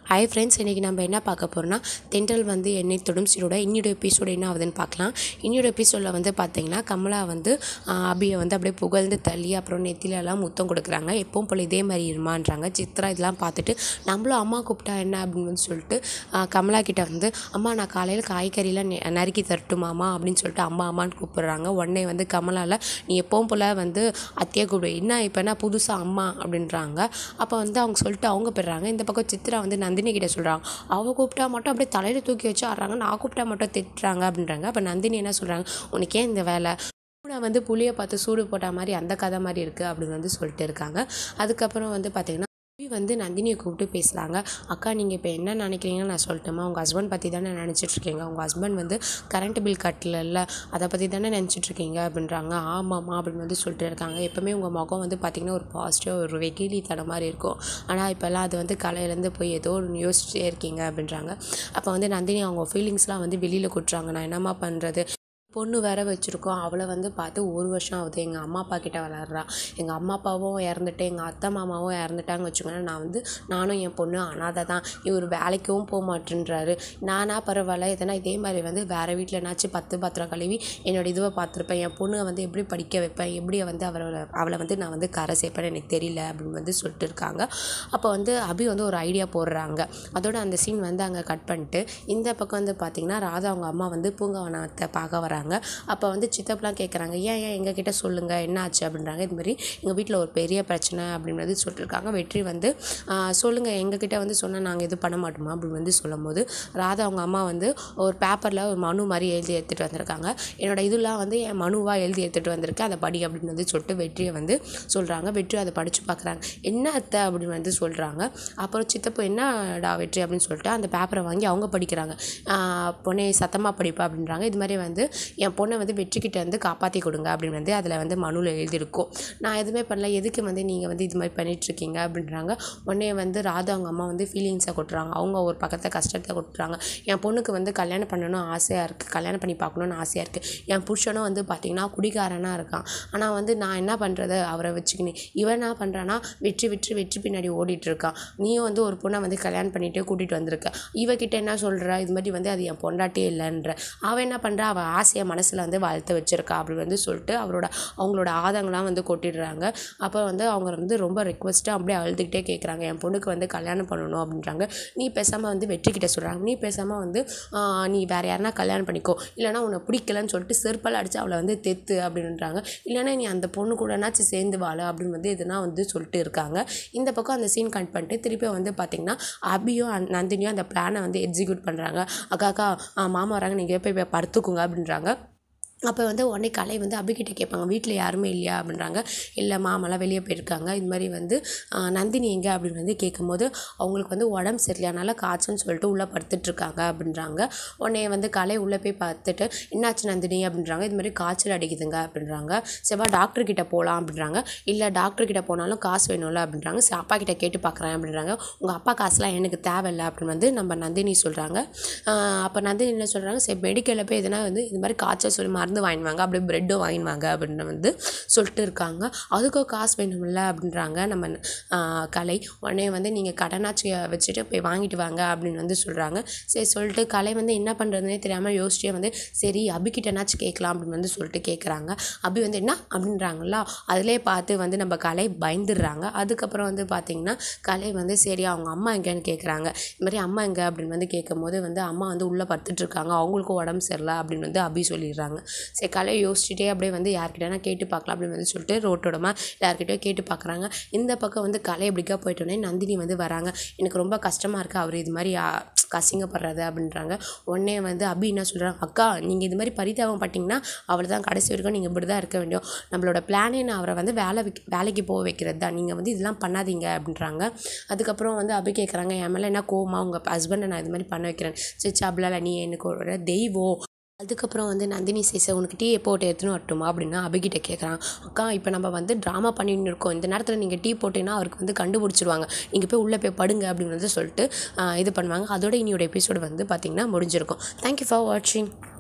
hi friends இன்றைக்கி நம்ம என்ன பார்க்க போகிறோம்னா தென்றல் வந்து என்னை தொடும் சீரோட இன்னியோட எபிசோடு என்ன ஆகுதுன்னு பார்க்கலாம் இன்னியோட எபிசோடில் வந்து பார்த்தீங்கன்னா கமலா வந்து ஆஹ், அபியை வந்து அப்படியே புகழ்ந்து தள்ளி அப்புறம் நெத்திலெல்லாம் முத்தம் கொடுக்குறாங்க எப்பவும் போல் இதே மாதிரி இருமான்றாங்க சித்ரா இதெல்லாம் பார்த்துட்டு நம்மளும் அம்மா கூப்பிட்டா என்ன அப்படின்னு வந்து சொல்லிட்டு ஆஹ், கமலா கிட்ட வந்து அம்மா நான் காலையில் காய்கறிலாம் நெ- நறுக்கி தரட்டுமாம்மா அப்படின்னு சொல்லிட்டு அம்மா அம்மான்னு கூப்பிடுறாங்க உடனே வந்து கமலால நீ எப்பவும் போல் வந்து அத்தையை கூப்பிடு என்ன இப்போ என்ன புதுசாக அம்மா அப்படின்றாங்க அப்போ வந்து அவங்க சொல்லிட்டு அவங்க போயிடுறாங்க இந்த பக்கம் சித்ரா வந்து நந்தினி கிட்ட சொல்கிறாங்க அவ கூப்பிட்டா மட்டும் அப்படியே தலையில் தூக்கி வச்சு ஆடுறாங்க நான் கூப்பிட்டா மட்டும் திட்டுறாங்க அப்படின்றாங்க அப்போ நந்தினி என்ன சொல்கிறாங்க உனக்கு ஏன் இந்த வேலை பூனை வந்து புளியை பார்த்து சூடு போட்ட மாதிரி அந்த கதை மாதிரி இருக்குது அப்படின்னு வந்து சொல்லிட்டு இருக்காங்க அதுக்கப்புறம் வந்து பார்த்திங்கன்னா அபி வந்து நந்தினியை கூப்பிட்டு பேசுகிறாங்க அக்கா நீங்கள் இப்போ என்ன நினைக்கிறீங்கன்னு நான் சொல்லட்டுமா உங்கள் ஹஸ்பண்ட் பற்றி தானே நினச்சிட்ருக்கீங்க உங்கள் ஹஸ்பண்ட் வந்து கரண்ட் பில் கட்டலல்ல அதை பற்றி தானே நினச்சிட்ருக்கீங்க அப்படின்றாங்க ஆமாம்மா அப்படின்னு வந்து சொல்லிட்டு இருக்காங்க எப்போவுமே உங்கள் முகம் வந்து பார்த்திங்கன்னா ஒரு பாசிட்டிவ் ஒரு வெகிலி தட மாதிரி இருக்கும் ஆனால் இப்போல்லாம் அது வந்து கலையிலேருந்து போய் ஏதோ ஒன்று யோசிச்சே இருக்கீங்க அப்படின்றாங்க அப்போ வந்து நந்தினி அவங்க ஃபீலிங்ஸ்லாம் வந்து வெளியில் கொட்டுறாங்க நான் என்னம்மா பண்ணுறது பொண்ணு வேற வச்சுருக்கோம் அவளை வந்து பார்த்து ஒரு வருஷம் ஆகுது எங்கள் அம்மா அப்பா கிட்ட விளாட்றா எங்கள் அம்மா அப்பாவும் இறந்துட்டு எங்கள் அத்தை மாமாவும் இறந்துட்டாங்க வச்சுக்கோங்களேன் நான் வந்து நானும் என் பொண்ணு அனாதை தான் இவர் வேலைக்கும் போக மாட்டேன்றாரு நானா பரவாயில்ல எதனா இதே மாதிரி வந்து வேறு வீட்டில் என்னாச்சும் பத்து பாத்திரம் கழுவி என்னோட இதுவை பார்த்துருப்பேன் என் பொண்ணை வந்து எப்படி படிக்க வைப்பேன் எப்படி வந்து அவளை அவளை வந்து நான் வந்து கரை சேர்ப்பேன்னு எனக்கு தெரியல அப்படின்னு வந்து சொல்லிட்டு இருக்காங்க அப்போ வந்து அபி வந்து ஒரு ஐடியா போடுறாங்க அதோட அந்த சீன் வந்து அங்கே கட் பண்ணிட்டு இந்த பக்கம் வந்து பார்த்திங்கன்னா ராதா அவங்க அம்மா வந்து பூங்காவனத்தை பார்க்க வராங்க அப்போ வந்து சித்தப்பெலாம் கேட்குறாங்க ஏன் ஏன் எங்ககிட்ட சொல்லுங்கள் என்ன ஆச்சு அப்படின்றாங்க இது மாதிரி எங்கள் வீட்டில் ஒரு பெரிய பிரச்சனை அப்படின்றது சொல்லிட்டுருக்காங்க வெற்றி வந்து ஆஹ், சொல்லுங்கள் எங்ககிட்ட வந்து சொன்னால் நாங்கள் எதுவும் பண்ண மாட்டோமா அப்படின்னு வந்து சொல்லும் போது ராதா அவங்க அம்மா வந்து ஒரு பேப்பரில் ஒரு மனு மாதிரி எழுதி எடுத்துகிட்டு வந்திருக்காங்க என்னோட இதெல்லாம் வந்து என் மனுவாக எழுதி எடுத்துகிட்டு வந்திருக்கேன் அதை படி அப்படின்னு வந்து சொல்லிட்டு வெற்றியை வந்து சொல்கிறாங்க வெற்றி அதை படித்து பார்க்குறாங்க என்ன அத்தை அப்படின்னு வந்து சொல்கிறாங்க அப்புறம் சித்தப்பா என்னடா வெற்றி அப்படின்னு சொல்லிட்டு அந்த பேப்பரை வாங்கி அவங்க படிக்கிறாங்க ஆஹ் பொண்ணே சத்தமாக படிப்பா அப்படின்றாங்க இது மாதிரி வந்து என் பொண்ணை வந்து வெற்றிக்கிட்ட வந்து காப்பாற்றி கொடுங்க அப்படின்னு வந்து அதில் வந்து மனுவில் எழுதியிருக்கும் நான் எதுவுமே பண்ணல எதுக்கு வந்து நீங்கள் வந்து இது மாதிரி பண்ணிகிட்ருக்கீங்க அப்படின்றாங்க உடனே வந்து ராதா அவங்க அம்மா வந்து ஃபீலிங்ஸை கொட்டுறாங்க அவங்க ஒரு பக்கத்தை கஷ்டத்தை கொட்டுறாங்க என் பொண்ணுக்கு வந்து கல்யாணம் பண்ணணும் ஆசையாக இருக்குது கல்யாணம் பண்ணி பார்க்கணுன்னு ஆசையாக இருக்குது என் புருஷனும் வந்து பார்த்திங்கன்னா குடிகாரனாக இருக்கான் ஆனால் வந்து நான் என்ன பண்ணுறது அவரை வச்சுக்கினு இவன் என்ன பண்ணுறான்னா வெற்றி வெற்றி வெற்றி பின்னாடி ஓடிட்டு இருக்கான் நீயும் வந்து ஒரு பொண்ணை வந்து கல்யாணம் பண்ணிட்டு கூட்டிகிட்டு வந்திருக்க இவகிட்ட என்ன சொல்கிற இது மாதிரி வந்து அது என் பொண்டாட்டியே இல்லைன்ற அவன் என்ன பண்ணுறா அவள் ஆசையை மனசில் வந்து வளர்த்து வச்சிருக்கா அப்படி வந்து சொல்லிட்டு அவரோட அவங்களோட ஆதங்கலாம் வந்து கொட்டிடுறாங்க அப்போ வந்து அவங்க வந்து ரொம்ப ரெக்வஸ்ட்டாக அப்படியே அழுதுகிட்டே கேட்குறாங்க என் பொண்ணுக்கு வந்து கல்யாணம் பண்ணணும் அப்படின்றாங்க நீ பேசாமல் வந்து வெற்றிக்கிட்ட சொல்கிறாங்க நீ பேசாமல் வந்து ஆஹ், நீ வேறு யாருனா கல்யாணம் பண்ணிக்கோ இல்லைனா உன்னை பிடிக்கலன்னு சொல்லிட்டு செருப்பால் அடித்து அவளை வந்து தெத்து அப்படின்றாங்க இல்லைனா நீ அந்த பொண்ணு கூடனாச்சும் சேர்ந்து வாழ அப்படின்னு வந்து எதுனா வந்து சொல்லிட்டு இருக்காங்க இந்த பக்கம் அந்த சீன் கட் பண்ணிட்டு திருப்பி வந்து பார்த்திங்கன்னா அபியும் அந்- நந்தினியும் அந்த பிளானை வந்து எக்ஸிக்யூட் பண்ணுறாங்க அக்கா அக்கா ஆ, மாமா வராங்க நீங்கள் போய் போய் படுத்துக்குங்க அப்படின்றாங்க அப்போ வந்து உடனே கலை வந்து அபிகிட்ட கேட்பாங்க வீட்டில் யாருமே இல்லையா அப்படின்றாங்க இல்லை மாமெல்லாம் வெளியே போயிருக்காங்க இது மாதிரி வந்து ஆ, நந்தினி எங்கே அப்படின்னு வந்து கேட்கும்போது அவங்களுக்கு வந்து உடம்பு சரியில்லைனால காய்ச்சல்னு சொல்லிட்டு உள்ளே படுத்துட்ருக்காங்க அப்படின்றாங்க உடனே வந்து கலை உள்ளே போய் பார்த்துட்டு என்னாச்சு நந்தினி அப்படின்றாங்க இது மாதிரி காய்ச்சல் அடிக்குதுங்க அப்படின்றாங்க செவ்வா டாக்டர் கிட்ட போகலாம் அப்படின்றாங்க இல்லை டாக்டர் கிட்ட போனாலும் காசு வேணும்ல அப்படின்றாங்க சரி அப்பா கிட்ட கேட்டு பார்க்குறேன் அப்படின்றாங்க உங்கள் அப்பா காசுலாம் எனக்கு தேவையில்லை அப்படின்னு வந்து நம்ம நந்தினி சொல்கிறாங்க அப்போ நந்தினி என்ன சொல்கிறாங்க சரி மெடிக்கலில் போய் எதுனா வந்து இது மாதிரி காய்ச்சல் சொல்லி மருந்து வாங்கிடுவாங்க அப்படியே ப்ரெட்டும் வாங்கிடுவாங்க அப்படின்னு வந்து சொல்லிட்டு இருக்காங்க அதுக்கும் காசு வேணும்ல அப்படின்றாங்க நம்ம ஆஹ், கலை உடனே வந்து நீங்கள் கடனாச்சு வச்சுட்டு போய் வாங்கிட்டு வாங்க அப்படின்னு வந்து சொல்கிறாங்க சரி சொல்லிட்டு கலை வந்து என்ன பண்ணுறதுனே தெரியாமல் யோசிச்சே வந்து சரி அபிக்கிட்டனாச்சும் கேட்கலாம் அப்படின்னு வந்து சொல்லிட்டு கேட்குறாங்க அபி வந்து என்ன அப்படின்றாங்களா அதிலே பார்த்து வந்து நம்ம கலை பயந்துடுறாங்க அதுக்கப்புறம் வந்து பார்த்திங்கன்னா கலை வந்து சரி அவங்க அம்மா எங்கேன்னு கேட்குறாங்க இது மாதிரி அம்மா எங்கே அப்படின்னு வந்து கேட்கும்போது வந்து அம்மா வந்து உள்ளே படுத்துட்டு இருக்காங்க அவங்களுக்கும் உடம்பு சரியில்லை அப்படின்னு வந்து அபி சொல்லிடுறாங்க சரி கலை யோசிச்சுட்டே அப்படியே வந்து யார்கிட்டனா கேட்டு பார்க்கலாம் அப்படின்னு வந்து சொல்லிட்டு ரோட்டோடமா யார்கிட்டயோ கேட்டு பார்க்குறாங்க இந்த பக்கம் வந்து கலை எப்படிக்கா போயிட்டோன்னே நந்தினி வந்து வராங்க எனக்கு ரொம்ப கஷ்டமாக இருக்குது அவர் இது மாதிரி ஆ, கசிங்கப்படுறது அப்படின்றாங்க உடனே வந்து அபி என்ன சொல்கிறாங்க அக்கா நீங்கள் இது மாதிரி பரிதாபம் பட்டிங்கன்னா அவள் தான் கடைசி வரைக்கும் நீங்கள் இப்படி தான் இருக்க வேண்டும் நம்மளோட பிளானே நான் அவரை வந்து வேலை வைக்க வேலைக்கு போக வைக்கிறது தான் நீங்கள் வந்து இதெல்லாம் பண்ணாதீங்க அப்படின்றாங்க அதுக்கப்புறம் வந்து அபி கேட்குறாங்க என் மேலே என்ன கோவமா உங்கள் ஹஸ்பண்டை நான் இது மாதிரி பண்ண வைக்கிறேன் சிச்சு அப்படிலாம் நீ எனக்கு ஒரு தெய்வம் அதுக்கப்புறம் வந்து நந்தினி சேச உனக்கு டீ போட்டு எடுத்துன்னு வரட்டுமா அப்படின்னா அபிகிட்ட கேட்குறான் அக்கா இப்போ நம்ம வந்து ட்ராமா பண்ணின்னு இருக்கோம் இந்த நேரத்தில் நீங்கள் டீ போட்டீங்கன்னா அவருக்கு வந்து கண்டுபிடிச்சிருவாங்க நீங்கள் போய் உள்ளே போய் படுங்க அப்படின்னு வந்து சொல்லிட்டு ஆஹ், இது பண்ணுவாங்க அதோட இனியோட எபிசோடு வந்து பார்த்திங்கன்னா முடிஞ்சிருக்கும் தேங்க்யூ ஃபார் வாட்சிங்